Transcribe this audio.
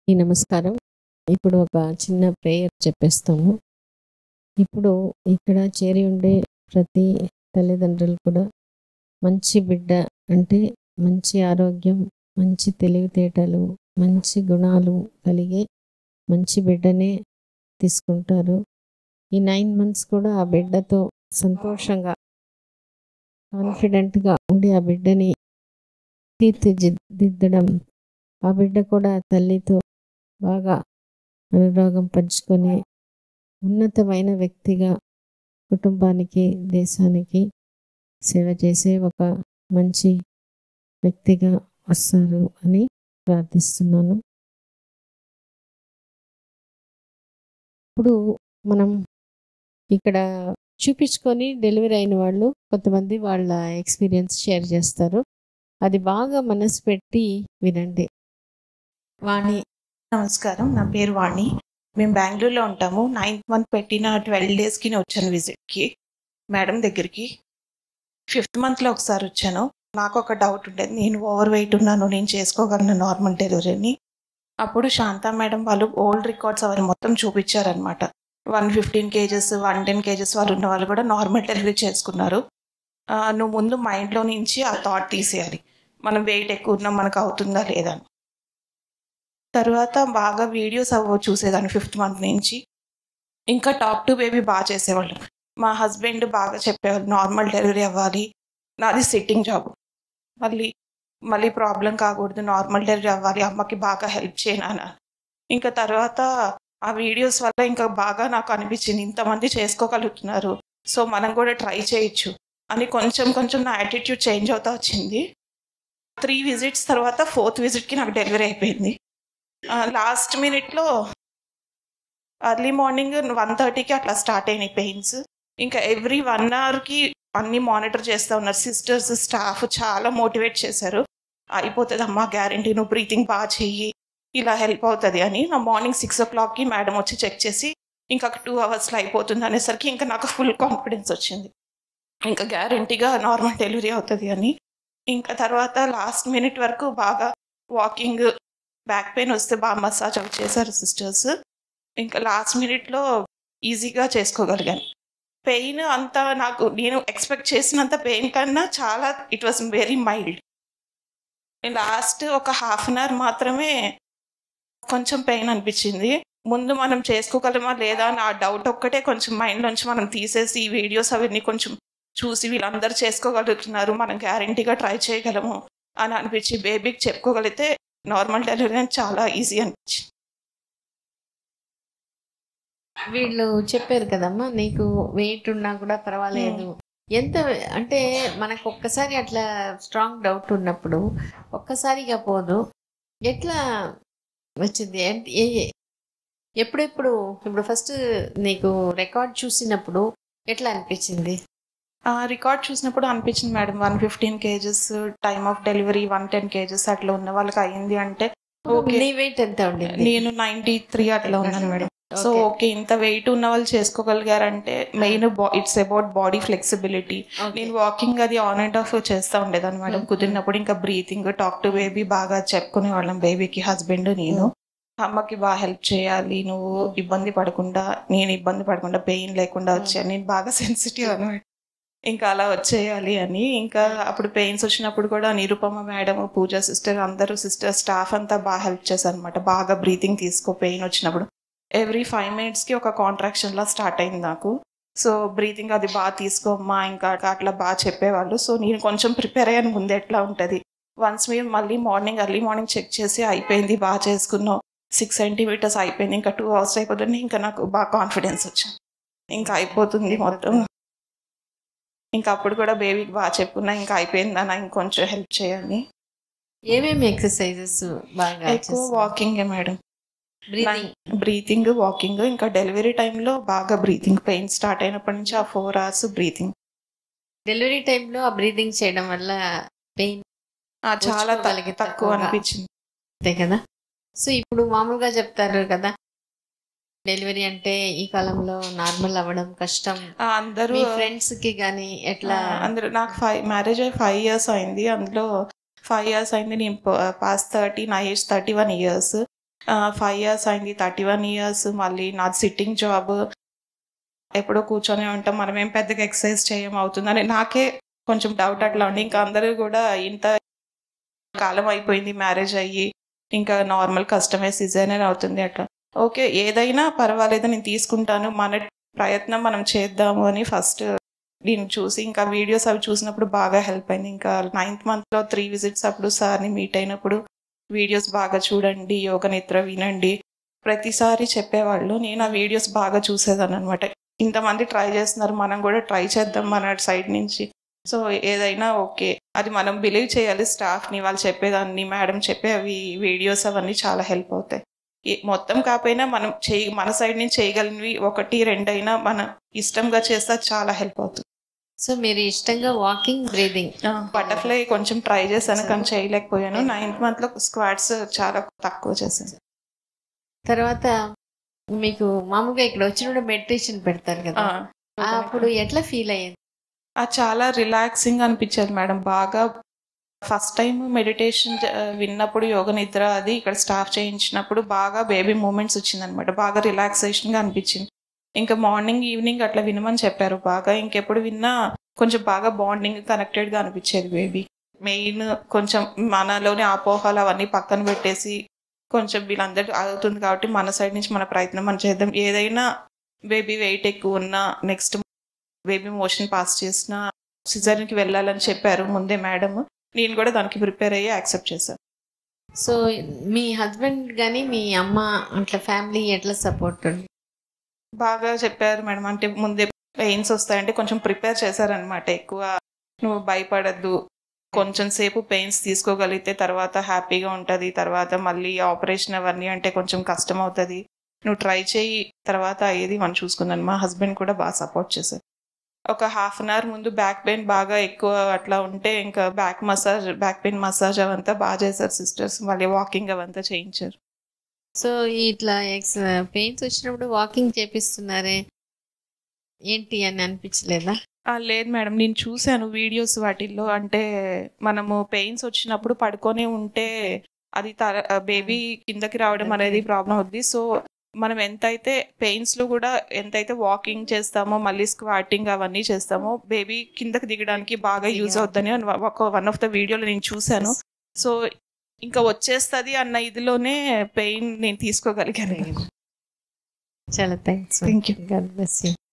ఈ నమస్కారం ఇప్పుడు ఒక చిన్న ప్రేయర్ చెప్పేస్తాము ఇప్పుడు ఇక్కడ చేరి ఉండే ప్రతి తల్లిదండ్రులు కూడా మంచి బిడ్డ అంటే మంచి ఆరోగ్యం మంచి తెలివితేటలు మంచి గుణాలు కలిగే మంచి బిడ్డనే తీసుకుంటారు ఈ నైన్ మంత్స్ కూడా ఆ బిడ్డతో సంతోషంగా కాన్ఫిడెంట్గా ఉండి ఆ బిడ్డని తీర్చిదిద్దడం ఆ బిడ్డ కూడా తల్లితో బాగా అనురాగం పంచుకొని ఉన్నతమైన వ్యక్తిగా కుటుంబానికి దేశానికి సేవ చేసే ఒక మంచి వ్యక్తిగా వస్తారు అని ప్రార్థిస్తున్నాను ఇప్పుడు మనం ఇక్కడ చూపించుకొని డెలివరీ అయిన వాళ్ళు కొంతమంది వాళ్ళ ఎక్స్పీరియన్స్ షేర్ చేస్తారు అది బాగా మనసు పెట్టి వినండి వాణి నమస్కారం నా పేరు వాణి మేము బెంగళూరులో ఉంటాము నైన్త్ మంత్ పెట్టిన ట్వెల్వ్ డేస్కి నేను వచ్చాను విజిట్కి మేడం దగ్గరికి ఫిఫ్త్ మంత్లో ఒకసారి వచ్చాను నాకు ఒక డౌట్ ఉండేది నేను ఓవర్ వెయిట్ ఉన్నాను నేను చేసుకోగలను నార్మల్ డెలివరీని అప్పుడు శాంతా మేడం వాళ్ళు ఓల్డ్ రికార్డ్స్ అవన్నీ మొత్తం చూపించారనమాట one fifteen kgs one ten kgs వాళ్ళు ఉన్న వాళ్ళు కూడా నార్మల్ డెలివరీ చేసుకున్నారు ఆ, నువ్వు ముందు మైండ్లో నుంచి ఆ థాట్ తీసేయాలి మనం వెయిట్ ఎక్కువ ఉన్నా మనకు అవుతుందా లేదా అని. తర్వాత బాగా వీడియోస్ అవ్వ చూసేదాన్ని ఫిఫ్త్ మంత్ నుంచి ఇంకా టాక్ టు బేబీ బాగా చేసేవాళ్ళు మా హస్బెండ్ బాగా చెప్పేవాళ్ళు నార్మల్ డెలివరీ అవ్వాలి నాది సిట్టింగ్ జాబ్ మళ్ళీ మళ్ళీ ప్రాబ్లం కాకూడదు నార్మల్ డెలివరీ అవ్వాలి అమ్మకి బాగా హెల్ప్ చేయనా ఇంకా తర్వాత ఆ వీడియోస్ వల్ల ఇంకా బాగా నాకు అనిపించింది ఇంతమంది చేసుకోగలుగుతున్నారు సో మనం కూడా ట్రై చేయొచ్చు అని కొంచెం కొంచెం నా యాటిట్యూడ్ చేంజ్ అవుతా వచ్చింది త్రీ విజిట్స్ తర్వాత ఫోర్త్ విజిట్కి నాకు డెలివరీ అయిపోయింది లాస్ట్ మినిట్లో అర్లీ మార్నింగ్ వన్ థర్టీకి అట్లా స్టార్ట్ అయినాయి పెయిన్స్ ఇంకా ఎవ్రీ వన్ అవర్కి అన్ని మానిటర్ చేస్తూ ఉన్నారు సిస్టర్స్ స్టాఫ్ చాలా మోటివేట్ చేశారు అయిపోతుంది అమ్మా గ్యారంటీ నువ్వు బ్రీతింగ్ బాగా చెయ్యి ఇలా హెల్ప్ అవుతుంది అని నా మార్నింగ్ సిక్స్ ఓ క్లాక్కి మేడం వచ్చి చెక్ చేసి ఇంకా టూ అవర్స్లో అయిపోతుంది అనేసరికి ఇంకా నాకు ఫుల్ కాన్ఫిడెన్స్ వచ్చింది ఇంకా గ్యారంటీగా నార్మల్ డెలివరీ అవుతుంది అని ఇంకా తర్వాత లాస్ట్ మినిట్ వరకు బాగా వాకింగ్ బ్యాక్ పెయిన్ వస్తే బాగా మసాజ్ అవి చేశారు సిస్టర్స్ ఇంకా లాస్ట్ మినిట్లో ఈజీగా చేసుకోగలిగాను పెయిన్ అంతా నాకు నేను ఎక్స్పెక్ట్ చేసినంత పెయిన్ కన్నా చాలా it was very mild last ఒక హాఫ్ అన్ అవర్ మాత్రమే కొంచెం పెయిన్ అనిపించింది ముందు మనం చేసుకోగలమా లేదా అని ఆ డౌట్ ఒక్కటే కొంచెం మైండ్ నుంచి మనం తీసేసి ఈ వీడియోస్ అవన్నీ కొంచెం చూసి వీళ్ళందరూ చేసుకోగలుగుతున్నారు మనం గ్యారంటీగా ట్రై చేయగలము అని అనిపించి బేబీకి చెప్పుకోగలిగితే నార్మల్ డెలివరీ అని చాలా ఈజీ అనిపించింది వీళ్ళు చెప్పారు కదమ్మా నీకు వెయిట్ ఉన్నా కూడా పర్వాలేదు ఎంత అంటే మనకు ఒక్కసారి అట్లా స్ట్రాంగ్ డౌట్ ఉన్నప్పుడు ఒక్కసారిగా పోదు ఎట్లా వచ్చింది అంటే ఏ- ఎప్పుడెప్పుడు ఇప్పుడు ఫస్ట్ నీకు రికార్డ్ చూసినప్పుడు ఎట్లా అనిపించింది ఆ రికార్డ్ చూసినప్పుడు అనిపించింది madam one fifteen kgs time of delivery one ten kgs అట్లా ఉన్న వాళ్ళకి అయింది అంటే ఓకే నీ వెయిట్ ఎంత ఉండింది నేను నైన్టీ త్రీ అట్లా ఉన్నాను మేడం సో Okay. ఓకే ఇంత వెయిట్ ఉన్న వాళ్ళు చేసుకోగలిగారంటే main it's about body flexibility Okay. నేను వాకింగ్ అది ఆన్ అండ్ ఆఫ్ చేస్తూ ఉండేదాన్ని మేడం Hmm. కుదిరినప్పుడు ఇంకా బ్రీతింగ్ టాక్ టు బేబీ బాగా చెప్పుకునే వాళ్ళం బేబీకి హస్బెండ్ నేను అమ్మకి బాగా హెల్ప్ చేయాలి నువ్వు ఇబ్బంది పడకుండా నేను ఇబ్బంది పడకుండా పెయిన్ లేకుండా వచ్చాను నేను బాగా సెన్సిటివ్ అనమాట ఇంకా అలా వచ్చేయాలి అని ఇంకా అప్పుడు పెయిన్స్ వచ్చినప్పుడు కూడా నిరుపమ మేడం పూజ సిస్టర్ అందరూ సిస్టర్ స్టాఫ్ అంతా బాగా హెల్ప్ చేశారు అనమాట బాగా బ్రీతింగ్ తీసుకో పెయిన్ వచ్చినప్పుడు ఎవ్రీ ఫైవ్ మినిట్స్కి ఒక కాంట్రాక్షన్ లా స్టార్ట్ అయింది నాకు సో బ్రీతింగ్ అది బాగా తీసుకోమ్మా ఇంకా అట్లా బాగా చెప్పేవాళ్ళు సో నేను కొంచెం ప్రిపేర్ అయ్యాను ముందు ఎట్లా ఉంటుంది వన్స్ మీరు మళ్ళీ మార్నింగ్ ఎర్లీ మార్నింగ్ చెక్ చేసి అయిపోయింది బాగా చేసుకున్నావు సిక్స్ సెంటీమీటర్స్ అయిపోయింది ఇంకా టూ అవర్స్ అయిపోతుంది ఇంకా నాకు బాగా కాన్ఫిడెన్స్ వచ్చింది ఇంకా అయిపోతుంది మొత్తం ఇంకా అప్పుడు కూడా బేబీకి బాగా చెప్పుకున్నా ఇంకా అయిపోయింది అన్న ఇంకొంచెం హెల్ప్ చేయాలి ఏమేమి ఎక్సర్సైజెస్ బాగా ఎక్కువ వాకింగే మేడం బ్రీతింగ్ బ్రీతింగ్ వాకింగ్ ఇంకా డెలివరీ టైంలో బాగా బ్రీతింగ్ పెయిన్ స్టార్ట్ అయినప్పటి నుంచి ఆ ఫోర్ అవర్స్ బ్రీతింగ్ డెలివరీ టైంలో ఆ బ్రీతింగ్ చేయడం వల్ల పెయిన్ చాలా త- కూర్చోగలిగే తక్కువ తక్కువగా. అనిపించింది అంతే కదా సో ఇప్పుడు మామూలుగా చెప్తారు కదా డెలివరీ అంటే ఈ కాలంలో నార్మల్ అవ్వడం కష్టం ఆ, అందరూ మీ ఫ్రెండ్స్ కి గానీ ఎట్లా ఆ, అందరూ నాకు ఫైవ్ మ్యారేజ్ అయ్యి ఫైవ్ ఇయర్స్ అయింది అందులో ఫైవ్ ఇయర్స్ అయింది నేను పాస్ థర్టీ నా age thirty one years five years అయింది థర్టీ వన్ ఇయర్స్ మళ్ళీ నాది సిట్టింగ్ జాబ్ ఎప్పుడో కూర్చొని ఉంటాం మనం ఏం పెద్దగా ఎక్సర్సైజ్ చేయం అవుతుందని నాకే కొంచెం డౌట్ అట్లా ఉంది ఇంకా అందరూ కూడా ఇంత కాలం అయిపోయింది మ్యారేజ్ అయ్యి ఇంకా నార్మల్ కస్టమే సిజైనర్ అవుతుంది అట్లా ఓకే ఏదైనా పర్వాలేదు నేను తీసుకుంటాను మన ప్రయత్నం మనం చేద్దాము అని ఫస్ట్ నేను చూసి ఇంకా వీడియోస్ అవి చూసినప్పుడు బాగా హెల్ప్ అయింది ఇంకా నైన్త్ మంత్లో త్రీ విజిట్స్ అప్పుడు సార్ని మీట్ అయినప్పుడు వీడియోస్ బాగా చూడండి యోగ నిద్ర వినండి ప్రతిసారి చెప్పేవాళ్ళు నేను ఆ వీడియోస్ బాగా చూసేదాన్ని అనమాట ఇంతమంది ట్రై చేస్తున్నారు మనం కూడా ట్రై చేద్దాం మన సైడ్ నుంచి సో ఏదైనా ఓకే అది మనం బిలీవ్ చేయాలి స్టాఫ్ని వాళ్ళు చెప్పేదాన్ని మేడం చెప్పే అవి వీడియోస్ అవన్నీ చాలా హెల్ప్ అవుతాయి ఏ- మొత్తం కాకపోయినా మనం చేయి మన సైడ్ నుంచి చేయగలిగినవి ఒకటి రెండైనా మన ఇష్టంగా చేస్తే అది చాలా హెల్ప్ అవుతుంది సో మీరు ఇష్టంగా వాకింగ్ బ్రీదింగ్ బటర్ఫ్లై కొంచెం ట్రై చేశాను కానీ చేయలేకపోయాను నైన్త్ మంత్లో స్క్వాడ్స్ చాలా తక్కువ చేశాను తర్వాత మీకు మామూలుగా ఇక్కడ వచ్చినప్పుడు మెడిటేషన్ పెడతారు కదా ఆ, అప్పుడు ఎట్లా ఫీల్ అయ్యింది అది చాలా రిలాక్సింగ్ అనిపించేది మేడం బాగా ఫస్ట్ టైం మెడిటేషన్ విన్నప్పుడు యోగ నిద్ర అది ఇక్కడ స్టాఫ్ చేయించినప్పుడు బాగా బేబీ మూమెంట్స్ వచ్చిందనమాట బాగా రిలాక్సేషన్గా అనిపించింది ఇంకా మార్నింగ్ ఈవినింగ్ అట్లా వినమని చెప్పారు బాగా ఇంకెప్పుడు విన్నా కొంచెం బాగా బాండింగ్ కనెక్టెడ్గా అనిపించేది బేబీ మెయిన్ కొంచెం మనలోని అపోహలు అవన్నీ పక్కన పెట్టేసి కొంచెం వీళ్ళందరూ అవుతుంది కాబట్టి మన సైడ్ నుంచి మన ప్రయత్నం మనం చేద్దాం ఏదైనా బేబీ వెయిట్ ఎక్కువ ఉన్నా నెక్స్ట్ బేబీ మోషన్ పాస్ చేసిన సిజర్కి వెళ్ళాలని చెప్పారు ముందే మేడం నేను కూడా దానికి ప్రిపేర్ అయ్యి యాక్సెప్ట్ చేశాను సో మీ హస్బెండ్ కానీ మీ అమ్మ అట్లా ఫ్యామిలీ ఎట్లా సపోర్ట్ బాగా చెప్పారు మేడం అంటే ముందే పెయిన్స్ వస్తాయంటే కొంచెం ప్రిపేర్ చేశారనమాట ఎక్కువ నువ్వు భయపడద్దు కొంచెం సేపు పెయిన్స్ తీసుకోగలిగితే తర్వాత హ్యాపీగా ఉంటుంది తర్వాత మళ్ళీ ఆపరేషన్ అవన్నీ అంటే కొంచెం కష్టం అవుతుంది నువ్వు ట్రై చేయి తర్వాత అయ్యేది మనం చూసుకుందాం మా హస్బెండ్ కూడా బాగా సపోర్ట్ చేశారు ఒక హాఫ్ అన్ అవర్ ముందు బ్యాక్ పెయిన్ బాగా ఎక్కువ అట్లా ఉంటే ఇంకా back massage back pain massage అవంతా బాగా చేశారు సిస్టర్స్ మళ్ళీ వాకింగ్ అవంతా చేయించారు సో ఇట్లా ఎక్స్ పెయిన్స్ వచ్చినప్పుడు వాకింగ్ చేపిస్తున్నారే ఏంటి అని అనిపించలేదా ఆ, లేదు మేడం నేను చూశాను వీడియోస్ వాటిల్లో అంటే మనము పెయిన్స్ వచ్చినప్పుడు పడుకొని ఉంటే అది తర బేబీ కిందకి రావడం అనేది ప్రాబ్లం అవుద్ది సో మనం ఎంతైతే పెయిన్స్ లో కూడా ఎంతైతే వాకింగ్ చేస్తామో మళ్ళీ స్క్వాటింగ్ అవన్నీ చేస్తామో బేబీ కిందకి దిగడానికి బాగా యూజ్ అవుద్దని అని ఒక వన్ ఆఫ్ ద వీడియోలో నేను చూశాను సో ఇంకా వచ్చేస్తుంది అన్న ఇదిలోనే పెయిన్ నేను తీసుకోగలిగాను చాలా thanks Thank you. God bless you